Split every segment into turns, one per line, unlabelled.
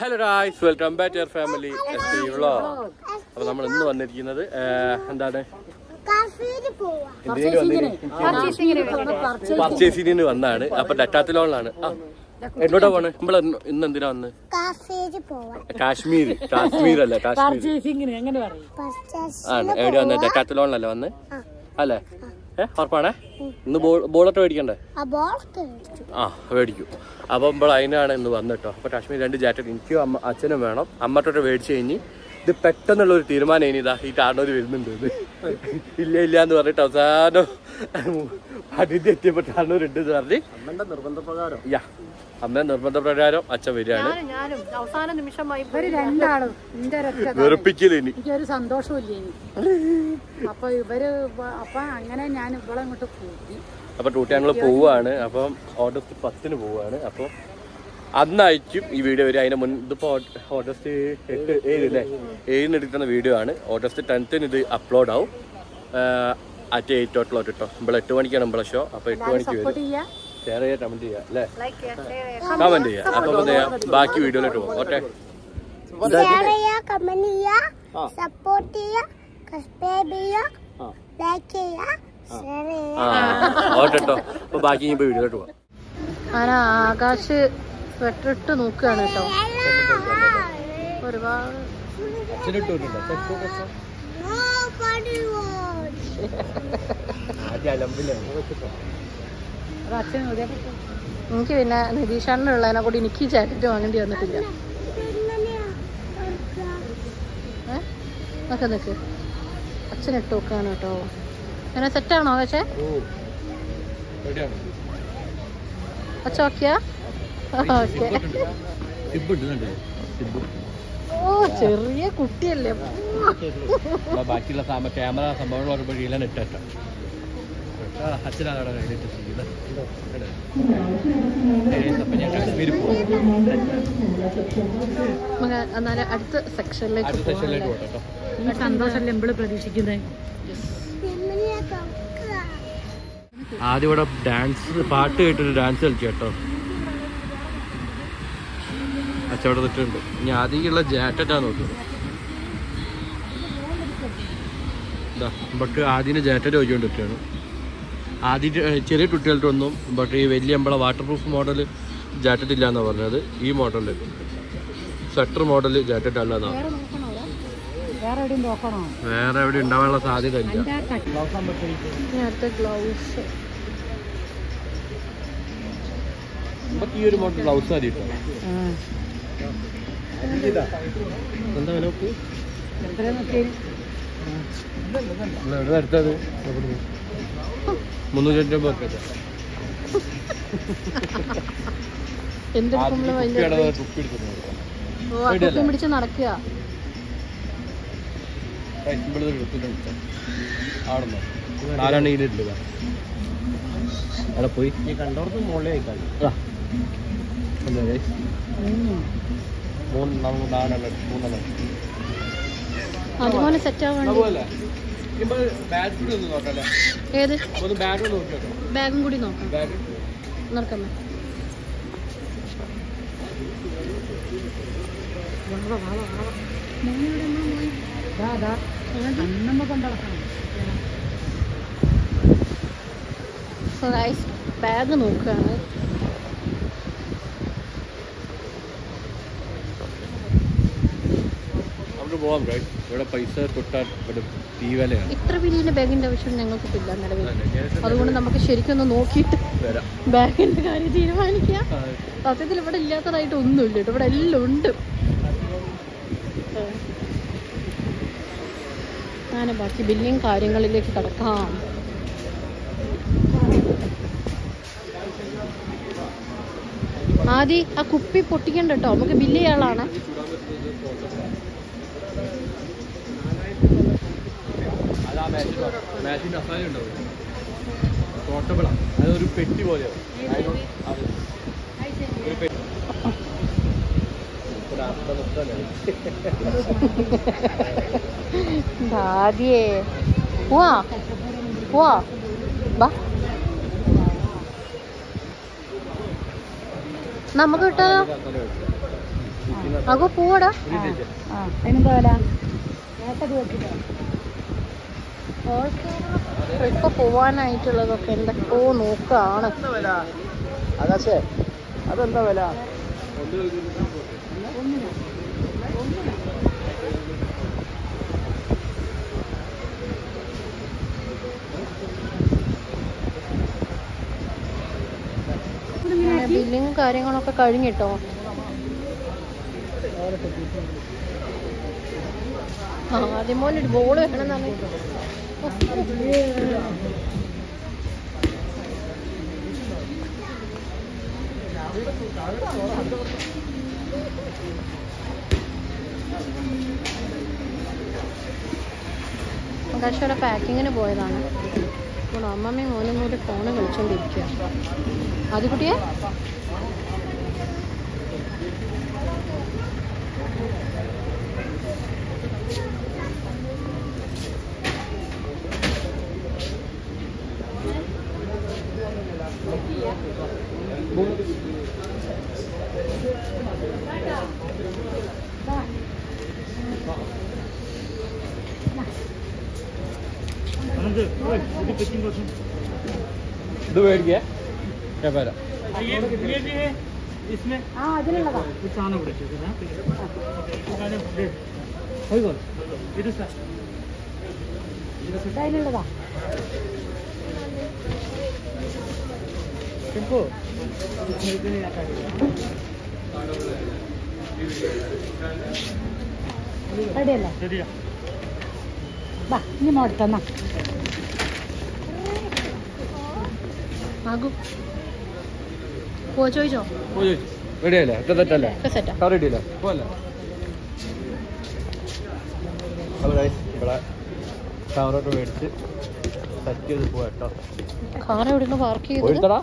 Hello guys welcome back your family S T vlog അപ്പോൾ നമ്മൾ ഇന്ന് വന്നിരിക്കുന്നത് ആ, എന്താണ് എന്തിനു പർച്ചേസിങ്ങിന് വന്നാണ് അപ്പൊ ഡറ്റാത്തിലോണിലാണ് ആ എന്നോടാ പോണ് നമ്മള് ഇന്ന് എന്തിനാ വന്ന്
കാഫേര് പോവാം
കാശ്മീർ കാശ്മീർ അല്ല കാശ്മീർ
പർച്ചേസിങ്ങിന് എങ്ങനെ പറയും
പർച്ചേസ്
ആണ് എവിടെ വന്ന് ഡറ്റാത്തിലോണിലല്ലേ വന്ന് അല്ലേ ഏ ഉറപ്പാണേ ഇന്ന് ബോളൊക്കെ മേടിക്കണ്ടേ
ആ ബോൾ
ആ മേടിക്കും അപ്പം ഇപ്പോൾ അതിനാണ് ഇന്ന് വന്നിട്ടോ അപ്പോൾ കാശ്മീർ രണ്ട് ജാക്കറ്റ് എനിക്കും അമ്മ അച്ഛനും വേണം അമ്മട്ടോട്ട് മേടിച്ച് കഴിഞ്ഞ് ഇത് പെട്ടെന്നുള്ള ഒരു തീരുമാനം ഇനി ഇതാ ഈ കാരണവർ വരുന്നുണ്ട് ഇത് ഇല്ല ഇല്ല എന്ന് പറഞ്ഞിട്ട് അവസാനം അതിഥി എത്തിയപ്പോൾ കാരണവരുണ്ട് എന്ന് പറഞ്ഞ്
അമ്മന്റെ നിർബന്ധപ്രകാരം
യാ അമ്മ നിർബന്ധപ്രകാരം അച്ഛൻ വരികയാണ്
ഞാനും അവസാന നിമിഷമായി
ഇവര് രണ്ടാളും എന്റെ ഒരൊറ്റ
വെറുപ്പിക്കൽ ഇനി
എനിക്കൊരു സന്തോഷമില്ല ഇനി അപ്പൊ ഇവര് വ- അപ്പൊ അങ്ങനെ ഞാൻ ഇവളെ ഇങ്ങോട്ട് കൂട്ടി
അപ്പൊ ടൂട്ടി ഞങ്ങൾ പോവുകയാണ് അപ്പം ഓഗസ്റ്റ് പത്തിന് പോവുകയാണ് അപ്പോൾ അന്നായിരിക്കും ഈ വീഡിയോ വരിക അതിന് മുൻ ഇതിപ്പോ ഓ- ഓഗസ്റ്റ് എട്ട് ഏഴ് അല്ലേ ഏഴിന് എടുക്കുന്ന വീഡിയോ ആണ് ഓഗസ്റ്റ് ടെൻത്തിന് ഇത് അപ്ലോഡ് ആവും അറ്റ് എയ്റ്റ് ഓ ക്ലോക്ക് കേട്ടോ നമ്മൾ എട്ട് മണിക്കാണ് നമ്മളെ ഷോ അപ്പൊ എട്ട് മണിക്ക് വരും
സപ്പോർട്ട് ചെയ്യാ
ഷെയർ ചെയ്യാം കമന്റ് ചെയ്യാം അല്ലേ
ലൈക്ക് ചെയ്യുക ഷെയർ ചെയ്യുക
കമന്റ് ചെയ്യാം അപ്പൊ എന്ത് ചെയ്യാം ബാക്കി വീഡിയോയിലോട്ട് പോകും ഓക്കെ
ഷെയർ ചെയ്യുക കമന്റ് ചെയ്യുക സപ്പോർട്ട് ചെയ്യുക സബ്സ്ക്രൈബ് ചെയ്യുക ലൈക്ക് ചെയ്യുക ഷെയർ ചെയ്യുക
ആ ഓക്കെ കേട്ടോ അപ്പൊ ബാക്കി ഇനിയിപ്പോ വീഡിയോയിലോട്ട് പോകാം
ഞാൻ ആകാശ് സ്വെറ്റർ ഇട്ട് നോക്കുകയാണ് കേട്ടോ ഒരുപാട്
Nobody wants.
അത് അച്ഛൻ ഇവിടെ
എനിക്ക് പിന്നെ നിതീഷാണിനുള്ളതിനെ കൂടി എനിക്ക് ജാക്കറ്റ് വാങ്ങേണ്ടി വന്നിട്ടില്ല
ഇതെങ്ങനെയാ തുറക്കുക?
ഏ നോക്കെ നിക്ക് അച്ഛൻ ഇട്ട് നോക്കുകയാണ് കേട്ടോ അങ്ങനെ സെറ്റാണോ ആകാശേ അച്ഛ ഓക്കെയാ ഓക്കെ ഓ ചെറിയ കുട്ടിയല്ലേ
ബാക്കിയുള്ള സാമ ക്യാമറ സംഭവങ്ങൾ വഴിയിലാണ് ഇട്ടേറ്റ അച്ഛനാണ് അവിടെ കഴിഞ്ഞിട്ട് ചെയ്യുന്നത് അപ്പൊ ഞാൻ കാശ്മീരിൽ പോകും
നമുക്ക് എന്നാലും അടുത്ത സെക്ഷനിലേക്ക്
അടുത്ത സെഷനിലേക്ക് പോകട്ടെ കേട്ടോ
ഈ സന്തോഷമല്ലേ എമ്പിള് പ്രതീക്ഷിക്കുന്നത്
എങ്ങനെയാ തുറക്കുക?
ആദ്യം ഇവിടെ ഡാൻസ് പാട്ട് കേട്ടൊരു ഡാൻസ് കളിച്ചു കേട്ടോ അച്ചവിടെ നിൽക്കുന്നുണ്ട് ഇനി ആദ്യമുള്ള ജാക്കറ്റാ നോക്കുന്നത് ഇതാ നമുക്ക് ആദ്യം ജാക്കറ്റ് ചോദിച്ചുകൊണ്ടിരിക്കുകയാണ് ആദ്യം ചെറിയ കുട്ടികൾക്കൊന്നും ബട്ട് ഈ വലിയ നമ്മളെ വാട്ടർ പ്രൂഫ് മോഡൽ ജാക്കറ്റ് ഇല്ല എന്നാണ് പറഞ്ഞത് ഈ മോഡലിൽ സ്വെറ്റർ മോഡൽ ജാക്കറ്റ് അല്ല എന്നാണ്
വേറെ എവിടെയും നോക്കണോ
വേറെ എവിടെ ഉണ്ടാവാനുള്ള സാധ്യത ഇല്ല
എന്റെ കട്ട്
ഇനി അടുത്ത ഗ്ലൗസ്
നമുക്ക് ഈ ഒരു മോഡൽ ബ്ലൗസ് മതി കേട്ടോ എന്താ വില നോക്ക്
എത്ര നോക്കി
എവിടെ അടുത്തത് മുന്നൂറ്റി അമ്പത്
എന്ത് എടുക്കുമ്പോഴും അതിന്റെ ഓ ആ കുപ്പിയും പിടിച്ച് നടക്കുക
ആരാണ് ഇതിലുണ്ട് അവിടെ പോയി
ഈ കണ്ടോർത്ത് മുകളിൽ അയക്കാൻ
എന്താ guys? മൂന്ന് നമുക്ക് നാലെണ്ണം മൂന്നെണ്ണം
അതുപോലെ സെറ്റ് ആവാണ്ട്
അതുപോലെ ബാറ്റ് ഒന്ന് നോക്കല്ലേ
ഏത്
ഒന്ന് ബാറ്റ് നോക്കി നോക്കാം
ബാഗും കൂടി നോക്കാം
ബാറ്റ്
നടക്കമ്മേ
അന്നമ്മ കൊണ്ട് നടക്കണം
സോ ഗൈസ് ബാഗ് നോക്കുകയാണ്
നമുക്ക് പോവാം guys. ഇവിടെ പൈസ തൊട്ടാൽ ഇവിടെ തീ വിലയാണ്
ഇത്ര വലിയ ബാഗിന്റെ ആവശ്യം ഞങ്ങൾക്കില്ല നിലവിൽ അതുകൊണ്ട് നമുക്ക് ശരിക്കും ഒന്ന് നോക്കിയിട്ട്
വരാം
ബാഗിന്റെ കാര്യം തീരുമാനിക്കാം സത്യത്തിൽ ഇവിടെ ഇല്ലാത്തതായിട്ട് ഒന്നുമില്ല കേട്ടോ ഇവിടെ എല്ലാം ഉണ്ട് അങ്ങനെ ബാക്കി ബില്ലിങ് കാര്യങ്ങളിലേക്ക് കടക്കാം ആദി ആ കുപ്പി പൊട്ടിക്കണ്ട കേട്ടോ നമുക്ക് ബില്ല് ചെയ്യാനുള്ളതാണ്
അത് ആ മാച്ചിന് മാച്ചിന്റെ അസായം ഉണ്ടാവും പോർട്ടബിളാണ് അതൊരു പെട്ടി പോലെയാണ് അതിനോട് അത് ഒരു പെട്ടി ഒരു അർത്ഥം നിർത്താനാണ്
ആദ്യേ പോവാ പോവാ ബാ നമുക്ക് കിട്ടാലോ അകു പോവാടാ
ആ അതിനെന്താ വില
ട്രിപ്പ് പോവാനായിട്ടുള്ളതൊക്കെ എന്തൊക്കെയോ നോക്കാണ്
ആകാശേ അതെന്താ വില
ബില്ലിങ് കാര്യങ്ങളൊക്കെ കഴിഞ്ഞിട്ടോ ആ ആദ്യമോൻ ഒരു ബോൾ വെക്കണം ആകാശയുടെ പാക്കിങ്ങിന് പോയതാണ് അപ്പോൾ അമ്മമ്മയും മോനും കൂടി ഫോണ് കളിച്ചോണ്ടിരിക്കുക ആദ്യക്കുട്ടിയെ
ഇത് മേടിക്കേ ഞാൻ വരാം
ആ അതിലുള്ളതാ അതിലുള്ളതാ റെഡിയല്ലേ വാ ഇനി മോടുത്തന്നാ
ആകു പോ ചോദിച്ചോ
റെഡിയല്ലേ ഒക്കെ തെറ്റല്ലേ
ഒക്കെ സെറ്റാ
കാർ റെഡിയല്ലേ പോവല്ലേ അപ്പോൾ guys, ഇവിടെ കാറോട്ട് മേടിച്ച് സെറ്റ് ചെയ്ത് പോവാ കേട്ടോ
കാർ എവിടെയാണ് പാർക്ക് ചെയ്തത്
പോയിട്ടടാ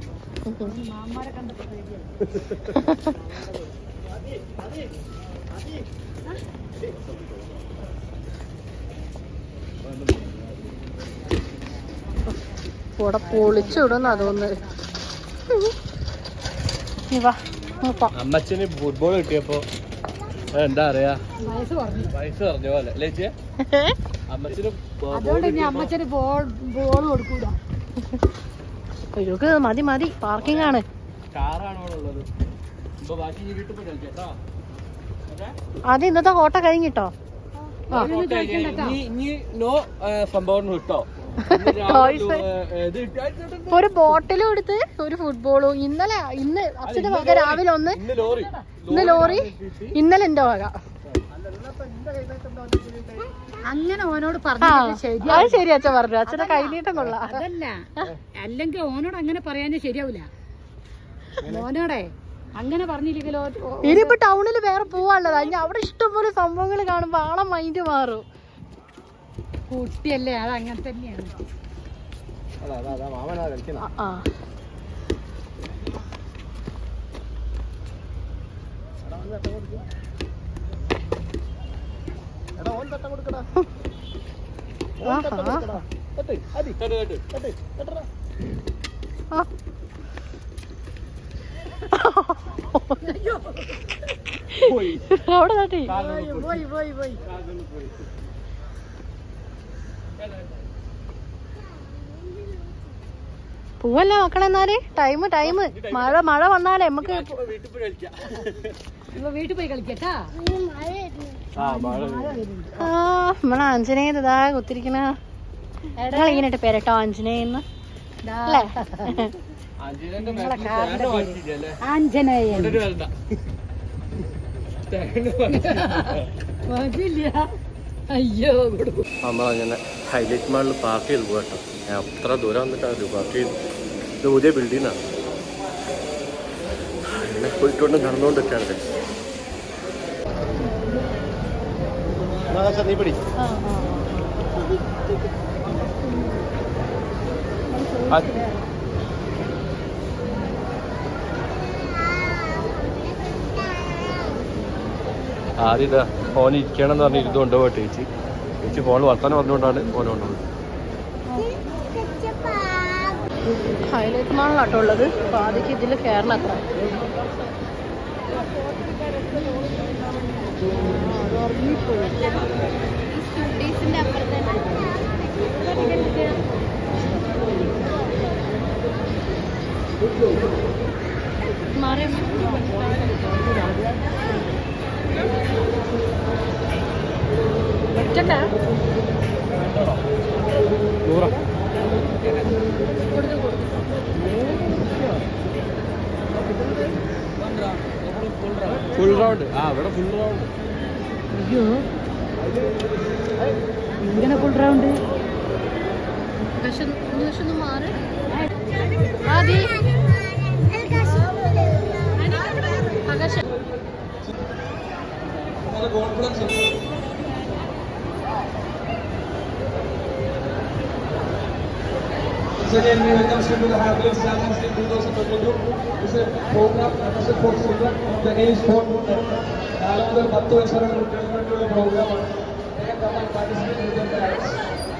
ഇവിടെ പൊളിച്ചിടുന്ന തോന്നുന്നത് നീ വാ നോക്കാം
അമ്മച്ചന് ഫുട്ബോൾ കിട്ടിയപ്പോ ഏ, എന്താ പറയാ
വയസ്സ് പറഞ്ഞു
പൈസ പറഞ്ഞ പോലെ അല്ലേ ചേച്ചിയെ അമ്മച്ചന്
അതുകൊണ്ട് ഇനി അമ്മച്ചന് ബോൾ ബോൾ കൊടുക്കൂല
ഒഴുക്ക് മതി മതി പാർക്കിംഗ് ആണ്
കാറാണ് അവിടെ ഉള്ളത് ഇപ്പൊ ബാക്കി ഇനി വീട്ടിൽ പോയി കളിക്കാം കേട്ടോ
അത് ഇന്നത്തെ കോട്ട കഴിഞ്ഞിട്ടോ
ഇനി ഇനി നോ സംഭവം കിട്ടോ
Toys. ഇപ്പൊ ഒരു ബോട്ടിലും എടുത്ത് ഒരു ഫുട്ബോളും ഇന്നലെ ഇന്ന് അച്ഛന്റെ വക രാവിലെ ഒന്ന്
ഇന്ന് ലോറി
ഇന്ന് ലോറി ഇന്നലെ എന്റെ വക
അങ്ങനെ ഓനോട്
ആ
പറഞ്ഞു ശരി
അത് ശരി അച്ഛൻ പറഞ്ഞു അച്ഛന്റെ കൈനീട്ടം കൊള്ളാം
അതല്ല അല്ലെങ്കിൽ ഓനോട് അങ്ങനെ പറയാനേ ശരിയാവില്ല മോനോടെ അങ്ങനെ പറഞ്ഞില്ലെങ്കിലോ ഓ-
ഇനിയിപ്പോ ടൗണിൽ വേറെ പോവാനുള്ളതാ ഇനി അവിടെ ഇഷ്ടംപോലെ സംഭവങ്ങൾ കാണുമ്പോ ആളെ മൈൻഡ് മാറും
കുട്ടിയല്ലേ അത് അങ്ങനെ തന്നെയാണ്
അതാ അതാ അതാ മാമനാ കളിക്കുന്ന
ആ, ആ
എടാ ഓൻ തട്ടം കൊടുക്കടാ
ആഹാ.
തട്ട് അതി തട്ട് തട്ട് തട്ടടാ
ആ. അവിടെ തട്ടി
പോയി പോയി പോയി
പോവല്ലേ മക്കളെ എന്നാല് ടൈം ടൈം മഴ മഴ വന്നാലേ നമുക്ക്
വീട്ടിൽ പോയി കളിക്കാം
ഇപ്പൊ വീട്ടിൽ പോയി കളിക്കട്ടാ
ഈ മഴ വരുന്നു
ആ മഴ
ആ നമ്മളെ ആഞ്ജനേയ ഇതാ കുത്തിരിക്കണ നിങ്ങൾ ഇങ്ങനെ ഇട്ട് പേരട്ടോ ആഞ്ജനേയെന്ന് അല്ലേ
അഞ്ജനന്റെ ബാക്കിൽ വാങ്ങിച്ചില്ലേ
ആഞ്ജനേയൻ
കൊണ്ടൊരു വരണ്ട
മതില്ല അയ്യോ
നമ്മളങ്ങനെ ഹൈലൈറ്റ് മാളിൽ പാർക്ക് ചെയ്ത് പോകട്ടോ ഞാൻ അത്ര ദൂരം വന്നിട്ടാണ് പാർക്ക് ചെയ്ത് ഇത് പുതിയ ബിൽഡിങ്ങാണ് അങ്ങനെ പോയിക്കൊണ്ട് നടന്നുകൊണ്ടൊക്കെയാണ്
ആകാശ നീ പിടി
ആദ്യം ഇതാ ഫോൺ ഇരിക്കണം എന്ന് പറഞ്ഞ് ഇരുന്ന് കൊണ്ടുപോയി ചേച്ചി ചേച്ചി ഫോണിൽ വർത്താനം പറഞ്ഞുകൊണ്ടാണ് ഫോൺ കൊണ്ടുപോകുന്നത്
ഹൈലൈറ്റ് മാളിലാട്ടോ ഉള്ളത് അപ്പൊ ആദ്യം ഇതിൽ കയറണം അത്ര സ്കൂട്ടീസിന്റെ അപ്പുറത്ത് മാറി ഒറ്റക്കാ കൊടുത്തു കൊടുത്തു
ഫുൾ റൗണ്ട് ആ ഇവിടെ ഫുൾ റൗണ്ട്
അയ്യോ ഇങ്ങനെ ഫുൾ റൗണ്ട്
പക്ഷെ പക്ഷെ ഒന്ന് മാറി ആദി ആകാശ
Once again, we welcome you to the Happiness Challenge in 2022. This is a program sponsored for children of the age 4 to 10. നാല് മുതൽ പത്ത് വയസ്സ് വരെ കുട്ടികൾക്ക് വേണ്ടിയുള്ള പ്രോഗ്രാമാണ് They can come and participate with their parents.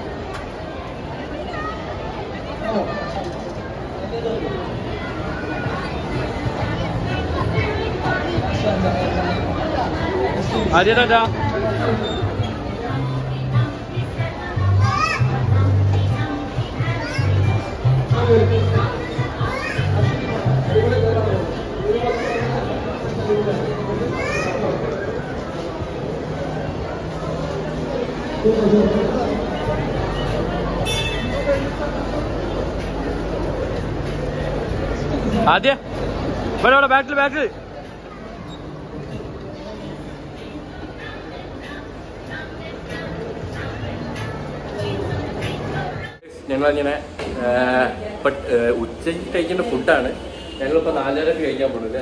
Oh.
ആദ്യതാ ആദ്യ ഇവിടെ ഇവിടെ ബാക്കിൽ ബാക്കിൽ ഞങ്ങളിങ്ങനെ ഇപ്പം ഉച്ചയ്ക്ക് കഴിക്കേണ്ട ഫുഡാണ് ഞങ്ങളിപ്പോൾ നാലരക്ക് കഴിക്കാൻ പോകുന്നത്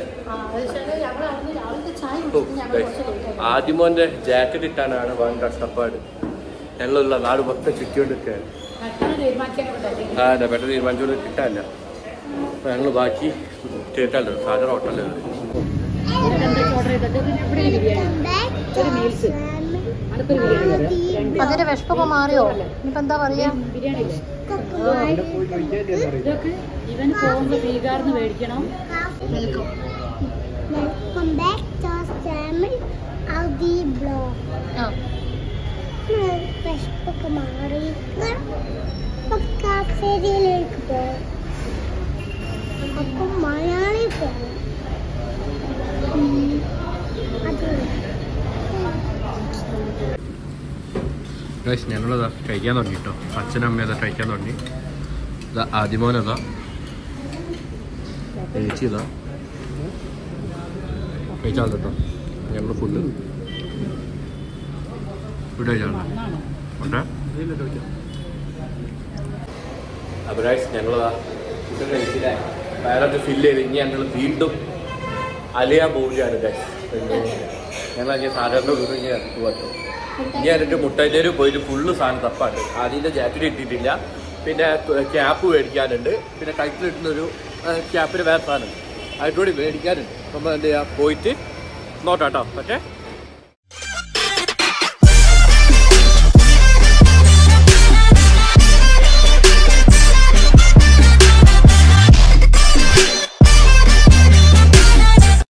ആദ്യമോന്റെ ജാക്കറ്റ് ഇട്ടാനാണ് വൻ കഷ്ടപ്പാട് ഞങ്ങളുള്ള നാട് മൊത്തം ചുറ്റിക്കൊണ്ടിരിക്കുകയാണ് ആ അതെ പെട്ടെന്ന് തീരുമാനിച്ചുകൊണ്ട് കിട്ടാനില്ല അപ്പൊ ഞങ്ങൾ ബാക്കി കേട്ടാലോ സാധാരണ ഹോട്ടലിൽ
ഓർഡർ ചെയ്തത് ഇവിടെ ഒരു ബിരിയാണി ഒരു മീൽസ് അടുത്തൊരു ബിരിയാണി രണ്ട്
അതിന്റെ വിഷപ്പൊക്കെ മാറിയോ ഇനിയിപ്പോ എന്താ പറയാ
ബിരിയാണി ഇല്ലേ ഇതൊക്കെ ഇവന് പോകുമ്പോ ബീഗാർന്ന് മേടിക്കണം
Welcome back to our channel, Audi Blog.
ആ
വിശപ്പൊക്കെ മാറി കാഫേരിയിലേക്ക് പോകും അപ്പം മലയാളി പോകും അത്
ഗൈസ് ഞങ്ങളതാ കഴിക്കാൻ തുടങ്ങി കേട്ടോ അച്ഛനും അമ്മയും അതാ കഴിക്കാൻ തുടങ്ങി ഇതാ ആദ്യമോനതാ ചേച്ചി ഇതാ കഴിച്ചാൽ കേട്ടോ ഞങ്ങൾ ഫുഡ് ഫുഡ് കഴിച്ചാൽ ഉണ്ട് അപ്പോൾ ഗൈസ് ഞങ്ങളതാ ഫുഡ് കഴിച്ചില്ല വയറൊക്കെ ഫില്ല് ചെയ്ത് ഇനി ഞങ്ങൾ വീണ്ടും അലിയാൻ പോവുകയാണ് ഗൈസ് ഞങ്ങൾ അങ്ങനെ സാധാരണ വീണ്ടും ഇങ്ങനെ ഇറക്കി പറ്റും ഇനി എന്നിട്ട് മുട്ടയിലേര് പോയിട്ട് ഫുള്ള് സാധനം തപ്പാണ്ട് ആദ്യത്തെ ജാക്കറ്റ് ഇട്ടിട്ടില്ല പിന്നെ ക്യാപ്പ് മേടിക്കാനുണ്ട് പിന്നെ കൈക്കിലിട്ടുന്നൊരു ക്യാപ്പിന് വേറെ സാധനം അതിലൂടെ മേടിക്കാനുണ്ട് അപ്പം എന്ത് ചെയ്യാം പോയിട്ട് നോട്ടാട്ടോ ഓക്കെ